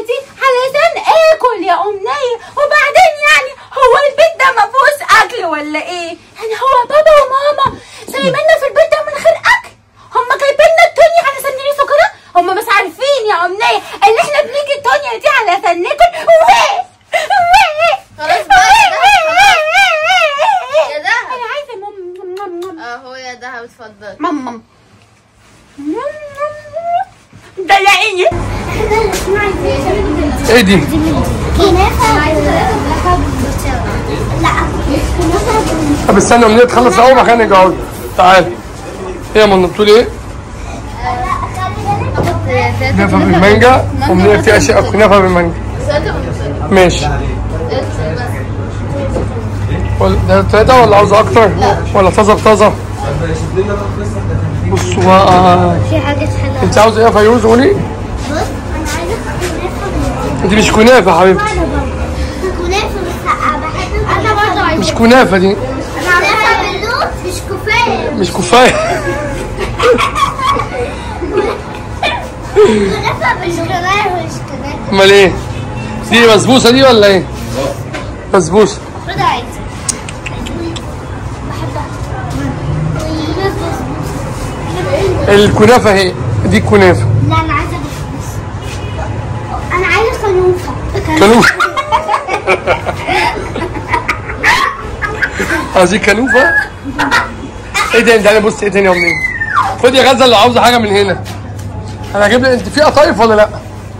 دي علشان اكل يا امنيه وبعدين يعني هو البيت ده ما فيهوش اكل ولا ايه يعني هو بابا وماما سايبيننا في البيت ده من غير اكل هم جايبيننا الدنيا علشان نعيشوا كده هم مش عارفين يا امنيه ان احنا بنيجي الدنيا دي علشان ناكل ويه خلاص بقى يا دهب، يا دهب. انا عايزه مام مام مام اهو يا دهب اتفضل مام مام دلعيني ايه دي طب استنى منين تخلص اول مكان اقعد تعال ايه يا منى بتقول ايه كنافه بالمانجا ومنين في اشياء كنافه بالمانجا ماشي ولا- ده ثلاثة ولا عاوز أكتر؟ ولا طازة بطازة؟ بصوا بقى في حاجات حلوة أنت عاوز إيه يا فيروز قولي؟ بص أنا عايزة كنافة دي مش كنافة يا حبيبتي أنا برضه كنافة بس بحب أنا برضه عايزة مش كنافة دي كنافة باللوز مش كفاية مش كفاية كنافة مش كنافة مش كنافة أمال إيه؟ دي بسبوسة دي ولا إيه؟ بسبوسة المفروض عايزة بحبها الكنافة هي دي الكنافة لا أنا عايزة بسبوسة أنا عايزة كنوفة كنوفة عايزين كنوفة؟ إيه ده تعالى بص إيه تاني يا منين؟ خد يا غزة اللي عاوزة حاجة من هنا أنا هجيب لك أنت في قطايف ولا لأ؟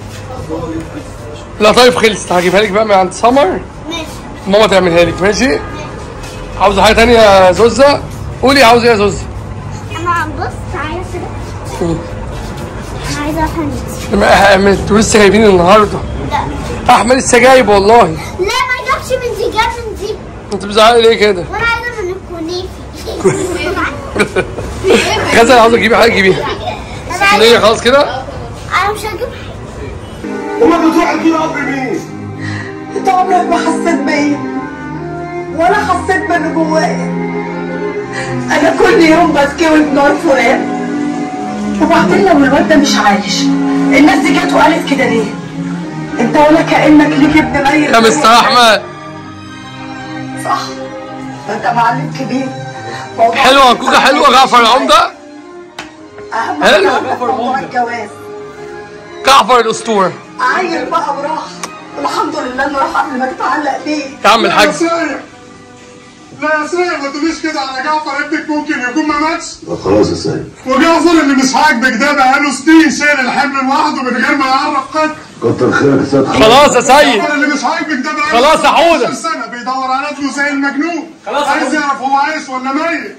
القطايف خلصت هجيبها لك بقى من عند سمر ماشي ماما تعملها لك ماشي؟ عاوزة حاجة تانية يا زوزة؟ قولي عاوزة إيه يا زوزة؟ أنا بص عايزة كده أنا عايزة فانيس ما- ما انتوا لسه جايبين النهارده لا احمد لسه جايب والله لا ما جابش من دي جاب من دي انت بتزعلي ليه كده؟ وانا عايزه من الكنافه غزل عاوزه تجيبي حاجه جيبيها ليه خلاص كده؟ انا مش هجيب وما بتروح تجيب اب مين؟ انت عمرك ما حسيت بيا ولا حسيت باللي جوايا انا كل يوم بتكوي بنار فؤاد وبعدين لو الواد ده مش عايش الناس دي جت وقالت كده ليه انت ولا كانك ليك ابن ميت يا مستر احمد صح انت معلم كبير موضوع- حلوه كوكا حلوه جعفر العمده اهم حلو. حاجه موضوع الجواز جعفر الاسطوره عيل بقى وراح الحمد لله انه راح قبل ما تتعلق بيه يا عم الحاج يا سايق لا يا سايق ما تقوليش كده على جعفر ابنك ممكن يكون ما ماتش خلاص يا سيد وجعفر اللي مش عاجبك ده بقاله سنين شايل الحمل لوحده من غير ما يعرف قد كتر خيرك يا سيد خلاص يا سيد جعفر اللي مش عاجبك ده بقاله خلاص يا حودة. 15 سنه بيدور على ابنه زي المجنون خلاص يا عايز حودة. يعرف هو عايش ولا ميت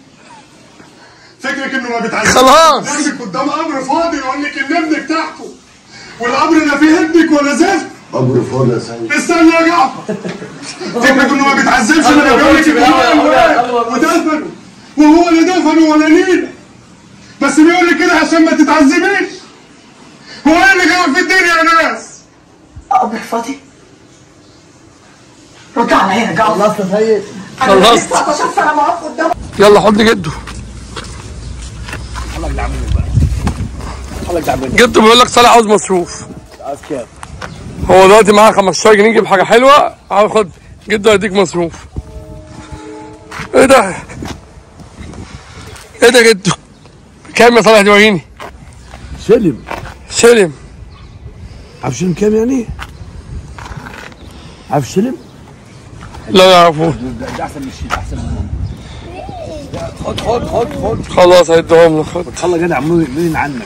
فكرك انه ما بيتعذبش خلاص. قدامك قدام قبر فاضي يقول لك ان ابنك تحته والقبر لا فيه ابنك ولا زفت قبر فاضي يا سيد استنى يا جعفر فكرك انه ما بيتعذبش لما بيقول لك ان هو الواد ودفنه وهو اللي دفنه ولا نيل بس بيقول لك كده عشان ما تتعذبيش هو ايه اللي جاب في الدنيا يا ناس قبر فاضي رد عليا يا جعفر خلصت يا سيد انا خلصت. 19 سنه معاك قدام يلا حط جده جده بيقول لك صالح عاوز مصروف هو دلوقتي معاه 15 جنيه يجيب حاجه حلوه هاخد جده هيديك مصروف ايه ده ايه ده جده كام يا صالح دي وريني سلم سلم عارف سلم كام يعني؟ عارف سلم؟ لا يعرفوه ده احسن من الشيء احسن من خد خد خد خد خلاص هيديهم لك خد خلى جدع منين عنك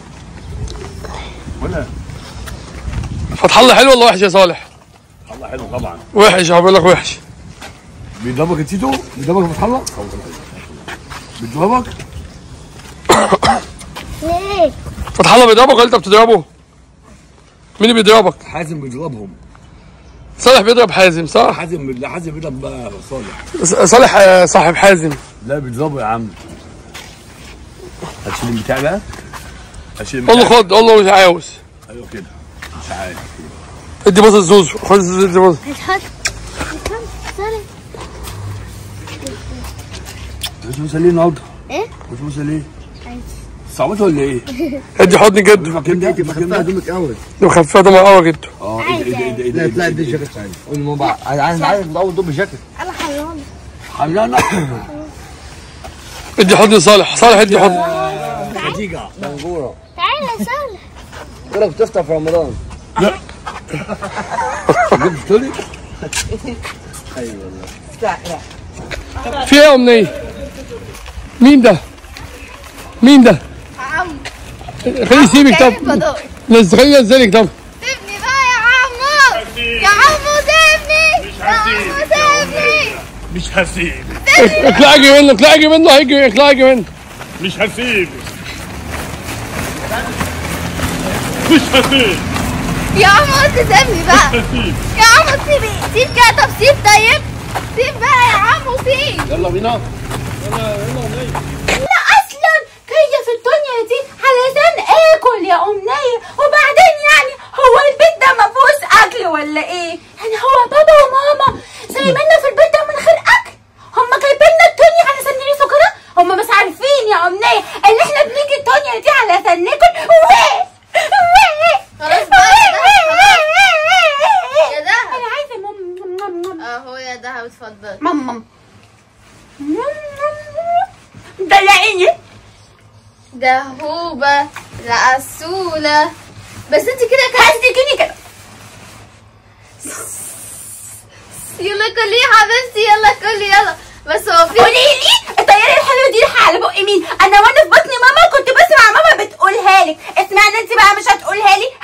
ولا فتح الله حلو ولا وحش يا صالح؟ الله حلو طبعا وحش هقول لك وحش بيضربك يا تيتو بيضربك يا فتح الله بيضربك ليه فتح الله بيضربك ولا انت بتضربه؟ مين اللي بيضربك؟ حازم بيضربهم صالح بيضرب حازم صح؟ حازم لا حازم بيضرب بقى صالح ص- صالح آه، صاحب حازم لا بيضربه يا عم هتشيل البتاع ده هتشيل قول له البتاع خد قول له مش عاوز ايوه كده مش عارف ادي بص الزوز خد الزوز ادي بص هتحط هتحط سوري مش مسليه النهارده ايه مش مسليه صعبته ولا ايه؟ ادي حضن جده فاكرني انت مخففه هدومك قوي دي مخففه ده قوي جده اه ايه ده ايه ده ايه ده لا لا دي الجاكيت ثاني قول ماما بقى انا عايز عايز اول دوب الجاكيت انا حيوان حملانه ادي حضن صالح صالح ادي حضن خديجه منجوره تعالى يا سهل كده بتفطر في رمضان لا جبت لي في ايه يا امنيه مين ده مين ده عم خليه يسيبك كيف طب بدور نزل خليه ينزلك طب سيبني بقى يا عمو يا عمو سيبني يا عمو سيبني مش هسيب اطلعي منه اطلعي منه هيجي اطلعي منه مش هسيب مش هسيب يا عمو انت سيبني بقى هسيب يا عمو سيبي سيب كده طب سيب طيب سيب بقى يا عمو سيب يلا بينا انا اصلا جايه في الدنيا دي علشان اكل يا امنيه وبعدين يعني هو البيت ده ما فيهوش اكل ولا ايه يعني هو بابا وماما سايبيننا في البيت ده من غير اكل هما جايبيننا الدنيا علشان نعيشوا كده هما مش عارفين يا امنيه ان احنا بنيجي الدنيا دي علشان ناكل ويه ويه خلاص بقى يا دهب، خلاص. يا دهب. انا عايزه ماما اهو يا دهب اتفضل ماما دلعيني دهوبة رقصولة بس انت كده كده هتديكيني كده يلا كلي يا حبيبتي يلا كلي يلا بس هو في قولي لي الطياره الحلوه دي رايحه على بق مين انا وانا في بطن ماما كنت بسمع ماما بتقولها لك اسمعنا انت بقى مش هتقولها لي